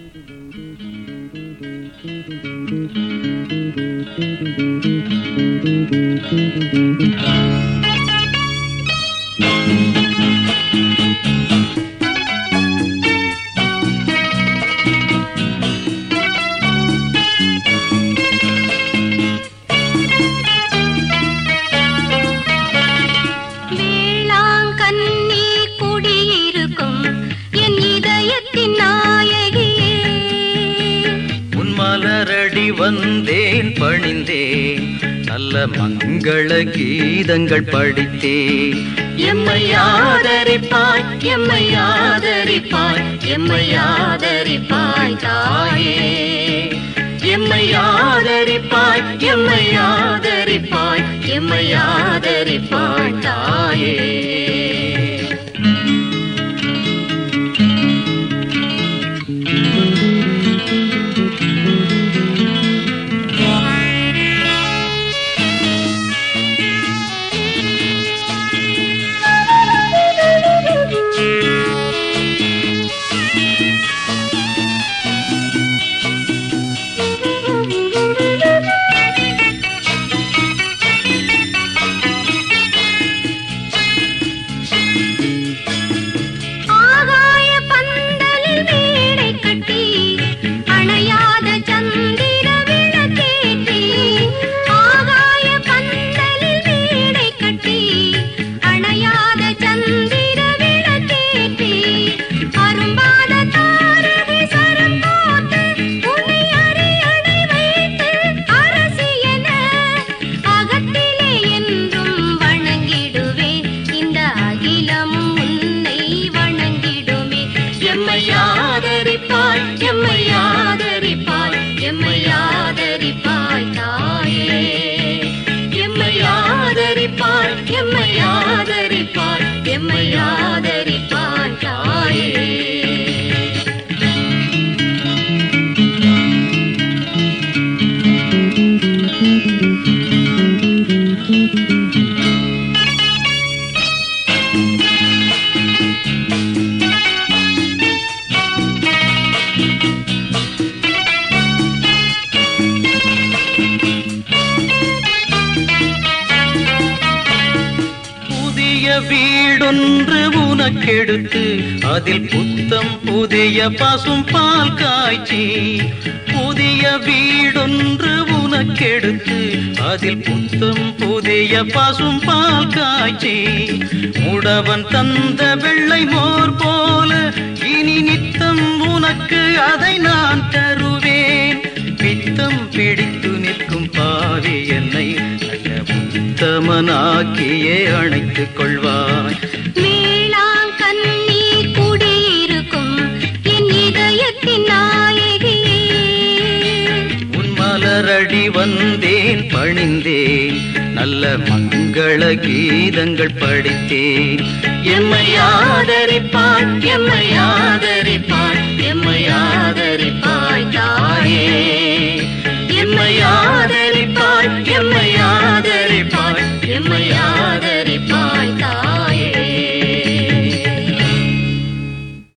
வேளாங்கண்ணி குடியிருக்கும் என் இதயத்தின் நாயகியே உன் மலரடி வந்தேன் பணிந்தேன் நல்ல மங்கள கீதங்கள் படித்தேன் எம்மை ஆதரிப்பாய் எம்மை ஆதரிப்பாய் எம்மை ஆதரிப்பாய் தாயே எம்மை ஆதரிப்பாய் எம்மை ஆதரிப்பாய் எம்மை ஆதரிப்பாய் தாயே ஆகாய பந்தலில் வீடை கட்டி அணையாத சந்திர விளக்கேற்றி ஆகாய பந்தலில் வீடை கட்டி அணையாத சந்திர விளக்கேற்றி அரும்பாத தாரகை சரம் போட்டு உன்னை அரியணை வைத்து அரசி என அகத்திலே என்றும் வணங்கிடுவேன் இந்த அகிலமும் உன்னை வணங்கிடுமே எம்மை ஆதரிப்பாய் எம்மை ஆதரிப்பாய் எம்மை ஆதரிப்பாய் தாயே எம்மை ஆதரிப்பாய் எம்மை ஆதரிப்பாய் எம்மை ஆதரிப்பாய் தாயே புதிய வீடொன்று உனக்கெடுத்து அதில் புத்தம் புதிய பசும் பால் காய்ச்சி புதிய வீடொன்று உனக்கெடுத்து அதில் புத்தம் புதிய பசும் பால் காய்ச்சி முடவன் தந்த வெள்ளை மோர் போல இனி நித்தம் உனக்கு அதை நான் தருவேன் பித்தம் பிடித்து நிற்கும் பாவி என்னை நல்ல உத்தமனாக்கியே அணைத்துக் கொள்வாய் மேளாங்கண்ணி குடியிருக்கும் என் இதயத்தின் நாயகியே உன் மலரடி வந்தேன் பணிந்தேன் நல்ல மங்கள கீதங்கள் படித்தேன் எம்மை ஆதரிப்பாய் எம்மை ஆதரிப்பாய் எம்மை ஆதரிப்பாய் தாயே